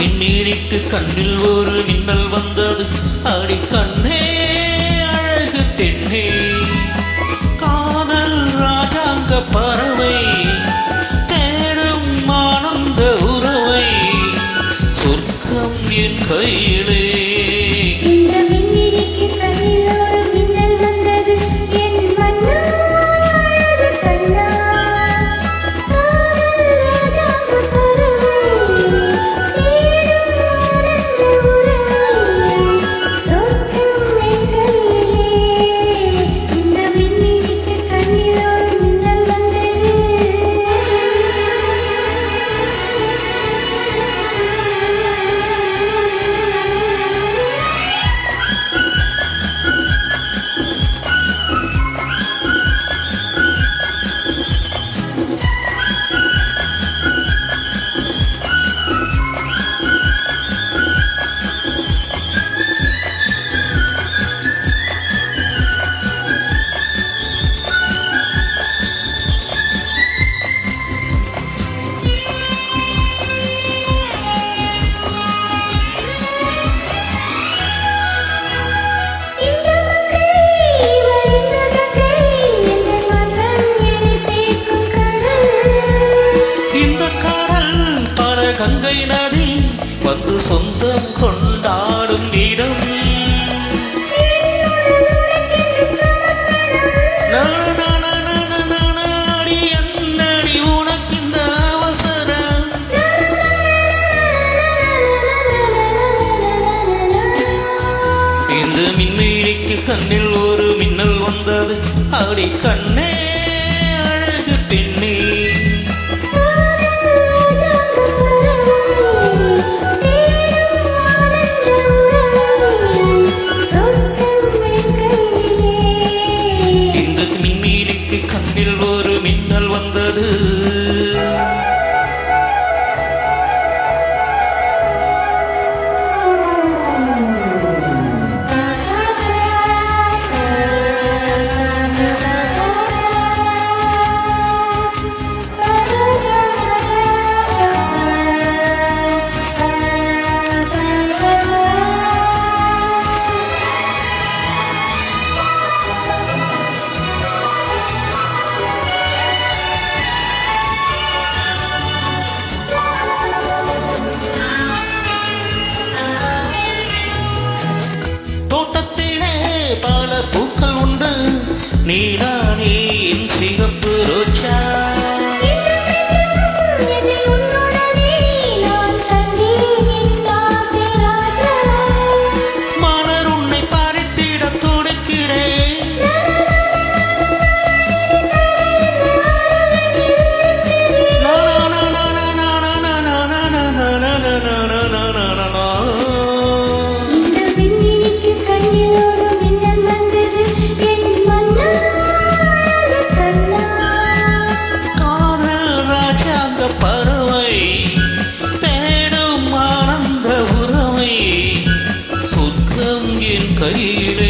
மின்னீரிட்டு கண்ணில் ஒரு மின்னல் வந்தது அடி கண்ணே அழகு பெண்ணே காதல் ராஜாங்க பறவை தேடும் ஆனந்த உறவை சொர்க்கம் என் கையிலே இந்த மின்னிடிக்கு கண்ணில் ஒரு மின்னல் வந்தது என் மன்னா அழகு கண்ணா காதல் ராஜாங்க பறவை தேடும் ஆனந்த உறவை சொர்க்கம் என் கையிலே இந்த மின்னிடிக்கு கண்ணில் ஒரு மின்னல் வந்தது இந்த மங்கை வரிந்த கங்கை எந்த மன்னன் என்னை சேர்க்கும் கடல் இந்த கடல் பல கங்கை நதி வந்து சொந்தம் கொண்டாடும் இடம் நான, நான, நான, நான, அடி என்னடி உனக்கிந்த அவசரம் இந்த மின்மீழிக்கு கண்ணில் ஒரு மின்னல் வந்தது அடி கண்ணே அழகு பெண்ணே இந்த மின்மீழிக்கு கண்ணில் ஒரு மின்னல் வந்தது தோட்டத்திலே பல பூக்கள் உண்டு நீதானே என் சிகப்பு ரோஜா மலர் உன்னை பறித்திட துடிக்கிறேன் லா, லா, லா, லா, லா, லா, லா, லா, லா, லா, லா, லா, லா, லா, லா, லா, லா, லா, லா. காதல் ராஜாங்க பறவை தேடும் ஆனந்த உறவை சொர்க்கம் என் கையிலே